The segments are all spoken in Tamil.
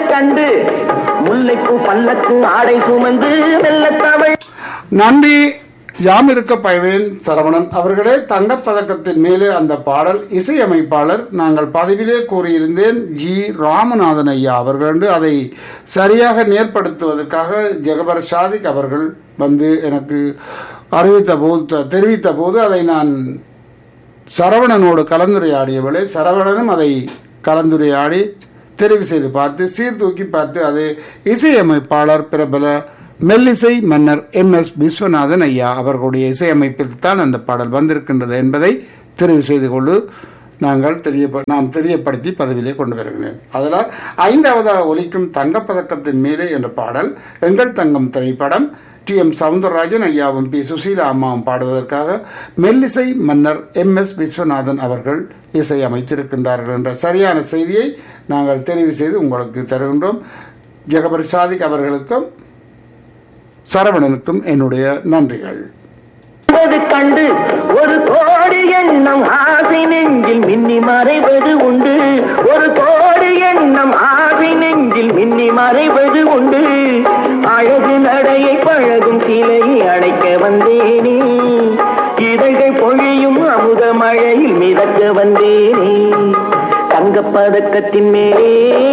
கண்டு முல்லைப்பூ பல்லக்கு ஆடை சுமந்து மெல்ல தமிழ் நன்றி யாம் இருக்க பயவேன் சரவணன் அவர்களே தங்கப்பதக்கத்தின் மேலே அந்த பாடல் இசையமைப்பாளர் நாங்கள் பதிவிலே கூறியிருந்தேன் ஜி ராமநாதன் ஐயா அவர்கள் என்று அதை சரியாக நேர்படுத்துவதற்காக ஜெகபர் ஷாதிக் அவர்கள் வந்து எனக்கு அறிவித்த போது தெரிவித்த போது அதை நான் சரவணனோடு கலந்துரையாடிய வேளை சரவணனும் அதை கலந்துரையாடி தெரிவு செய்து பார்த்து சீர்தூக்கி பார்த்து அது இசையமைப்பாளர் பிரபல மெல்லிசை மன்னர் எம் எஸ் விஸ்வநாதன் ஐயா அவர்களுடைய இசையமைப்பில் தான் அந்த பாடல் வந்திருக்கின்றது என்பதை தெரிவு செய்து கொண்டு நாங்கள் தெரிய நாம் தெரியப்படுத்தி பதவியிலே கொண்டு வருகிறேன் அதனால் ஐந்தாவதாக ஒலிக்கும் தங்கப்பதக்கத்தின் மேலே என்ற பாடல் எங்கள் தங்கம் திரைப்படம் டி எம் சவுந்தரராஜன் ஐயாவும் பி சுசீலா அம்மாவும் பாடுவதற்காக மெல்லிசை மன்னர் எம் எஸ் விஸ்வநாதன் அவர்கள் இசை அமைத்திருக்கின்றார்கள் என்ற சரியான செய்தியை நாங்கள் தெரிவு செய்து உங்களுக்கு தருகின்றோம் ஜெகபர் சாதிக் அவர்களுக்கும் சரவணனுக்கும் என்னுடைய நன்றிகள் என்பது கண்டு ஒரு கோடி எண்ணம் ஆசை நெஞ்சில் மின்னி மறைவது உண்டு ஒரு கோடி எண்ணம் ஆசை நெஞ்சில் மின்னி மறைவது உண்டு அழகு நடையை பழகும் சிலையை அடைக்க வந்தேனே இதழ்கள் பொழியும் அமுத மழையில் மிதக்க வந்தேனே தங்கப்பதக்கத்தின் மேலே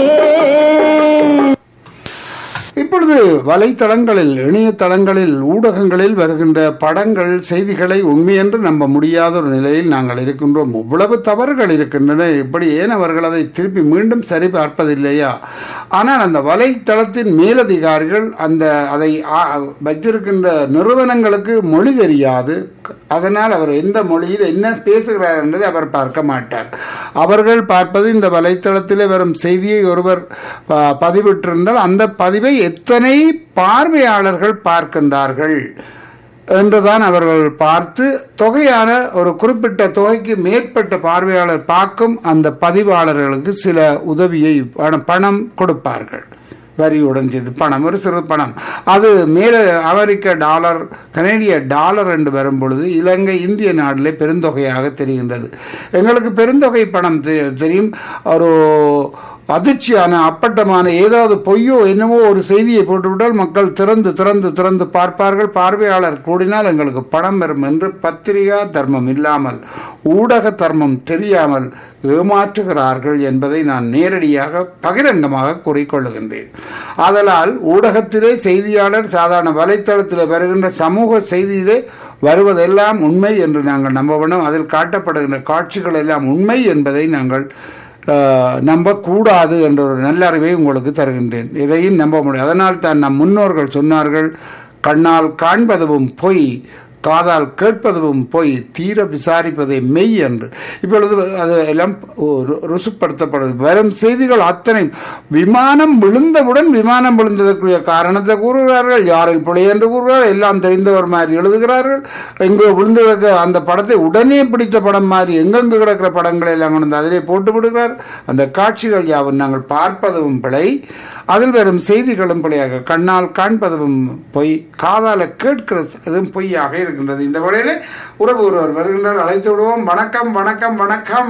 இப்பொழுது வலைத்தளங்களில் இணையதளங்களில் ஊடகங்களில் வருகின்ற படங்கள் செய்திகளை உண்மையென்று நம்ப முடியாத ஒரு நிலையில் நாங்கள் இருக்கின்றோம் இவ்வளவு தவறுகள் இருக்கின்றன இப்படி ஏன் அவர்கள் அதை திருப்பி மீண்டும் சரி பார்ப்பதில்லையா ஆனால் அந்த வலைத்தளத்தின் மேலதிகாரிகள் அந்த அதை ஆ- வைத்திருக்கின்ற நிறுவனங்களுக்கு மொழி தெரியாது அதனால் அவர் எந்த மொழியில் என்ன பேசுகிறார் என்பதை அவர் பார்க்க மாட்டார் அவர்கள் பார்ப்பது இந்த வலைத்தளத்தில் வரும் செய்தியை ஒருவர் ப- பதிவிட்டிருந்தால் அந்த பதிவை எத்தனை பார்வையாளர்கள் பார்க்கின்றார்கள் என்றுதான் அவர்கள் பார்த்து தொகையான ஒரு குறிப்பிட்ட தொகைக்கு மேற்பட்ட பார்வையாளர் பார்க்கும் அந்த பதிவாளர்களுக்கு சில உதவியை பணம் பணம் கொடுப்பார்கள் வரியுடன் செய்து பணம் ஒரு சிறு பணம் அது மேல அமெரிக்க டாலர் கனேடிய டாலர் என்று வரும் பொழுது இலங்கை இந்திய நாட்டிலே பெருந்தொகையாக தெரிகின்றது எங்களுக்கு பெருந்தொகை பணம் தெ- தெரியும் ஒரு அதிர்ச்சியான அப்பட்டமான ஏதாவது பொய்யோ என்னமோ ஒரு செய்தியை போட்டுவிட்டால் மக்கள் திறந்து திறந்து திறந்து பார்ப்பார்கள் பார்வையாளர் கூடினால் எங்களுக்கு பணம் வரும் என்று பத்திரிகா தர்மம் இல்லாமல் ஊடக தர்மம் தெரியாமல் ஏமாற்றுகிறார்கள் என்பதை நான் நேரடியாக பகிரங்கமாக கூறிக்கொள்ளுகின்றேன் ஆதலால் ஊடகத்திலே செய்தியாளர் சாதாரண வலைத்தளத்தில் வருகின்ற சமூக செய்தியிலே வருவதெல்லாம் உண்மை என்று நாங்கள் நம்ப வேண்டும் அதில் காட்டப்படுகின்ற காட்சிகள் எல்லாம் உண்மை என்பதை நாங்கள் ஆஹ், நம்பக்கூடாது என்ற ஒரு நல்லறிவை உங்களுக்கு தருகின்றேன் எதையும் நம்ப முடியும் அதனால் தான் நம் முன்னோர்கள் சொன்னார்கள் கண்ணால் காண்பதுவும் பொய் காதால் கேட்பதும் பொய் தீர விசாரிப்பதே மெய் என்று இப்பொழுது அது எல்லாம் ரு- ருசுப்படுத்தப்படுது வரும் செய்திகள் அத்தனை விமானம் விழுந்தவுடன் விமானம் விழுந்ததற்குரிய காரணத்தை கூறுகிறார்கள் யாரில் பிழை என்று கூறுகிறார்கள் எல்லாம் தெரிந்தவர் மாதிரி எழுதுகிறார்கள் எங்கே விழுந்து கிடக்க அந்த படத்தை உடனே பிடித்த படம் மாதிரி எங்கெங்கு கிடக்கிற படங்களை எல்லாம் கொண்டு வந்து அதிலே போட்டு விடுகிறார் அந்த காட்சிகள் யாவும் நாங்கள் பார்ப்பதும் பிழை அதில் வரும் செய்திகளும் பிழையாக கண்ணால் காண்பதும் பொய் காதால கேட்கிறதும் பொய்யாக இருக்கின்றது இந்த வேளையில உறவு ஒருவர் வருகின்றார் அழைத்து விடுவோம் வணக்கம் வணக்கம் வணக்கம்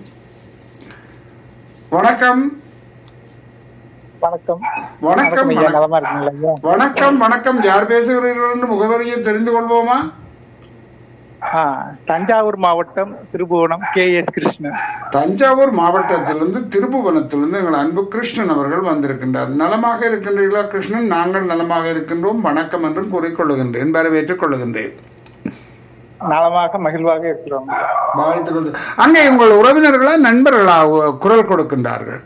வணக்கம் வணக்கம் வணக்கம் ஐயா வணக்கம். நலமா இருக்கீங்களா ஐயா வணக்கம் வணக்கம் யார் பேசுகிறீர்கள் என்று முகவரியை தெரிந்து கொள்வோமா ஆ, தஞ்சாவூர் மாவட்டம் திருபுவனம் கே எஸ் கிருஷ்ணன் தஞ்சாவூர் மாவட்டத்திலிருந்து திருப்புவனத்திலிருந்து எங்கள் அன்பு கிருஷ்ணன் அவர்கள் வந்திருக்கின்றார் நலமாக இருக்கின்றீர்களா கிருஷ்ணன் நாங்கள் நலமாக இருக்கின்றோம் வணக்கம் என்றும் கூறிக்கொள்ளுகின்றேன் வரவேற்றுக் கொள்ளுகின்றேன் நலமாக மகிழ்வாக இருக்கிறோம் வாழ்த்துக்கள் அங்கே உங்கள் உறவினர்களா நண்பர்களா உ- குரல் கொடுக்கின்றார்கள்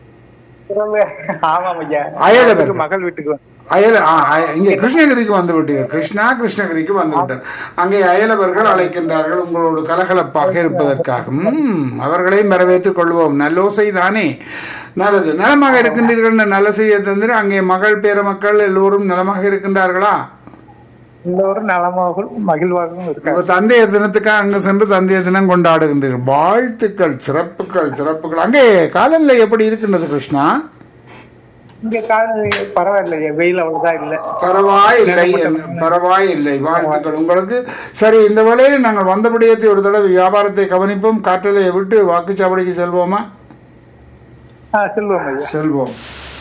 ஆமாம் ஐயா அயலவர். வீட்டுக்கு மகள் வீட்டுக்கு வந்து- அயல ஆ, அய- இங்கே கிருஷ்ணகிரிக்கு வந்து விட்டீர்கள் கிருஷ்ணா கிருஷ்ணகிரிக்கு வந்து விட்டார் அங்கே அயலவர்கள் அழைக்கின்றார்கள் உங்களோடு கலகலப்பாக இருப்பதற்காக ம், அவர்களையும் வரவேற்றுக் கொள்வோம் நல்லோசை தானே நல்லது நலமாக இருக்கின்றீர்கள் நல்ல செய்ய தந்திர அங்கே மகள் பேர மக்கள் எல்லோரும் நலமாக இருக்கின்றார்களா எல்லோரும் நலமாகவும் மகிழ்வாகவும் இருக்காங்க உங்க தந்தைய தினத்துக்காக அங்க சென்று தந்தைய தினம் கொண்டாடுகின்றீர்கள் வாழ்த்துக்கள் சிறப்புகள் சிறப்புகள் அங்கே காலநிலை எப்படி இருக்கின்றது கிருஷ்ணா இங்க கால பரவாயில்லையா வெயில் அவ்வளவுதான் இல்ல பரவாயில்லை என்ன- பரவாயில்லை வாழ்த்துக்கள் உங்களுக்கு சரி இந்த வேளையில் நாங்கள் வந்தபடியத்தை ஒரு தடவை வியாபாரத்தை கவனிப்போம் காற்றலையை விட்டு வாக்குச்சாவடிக்கு செல்வோமா ஆ செல்வம் ஐயா செல்வோம்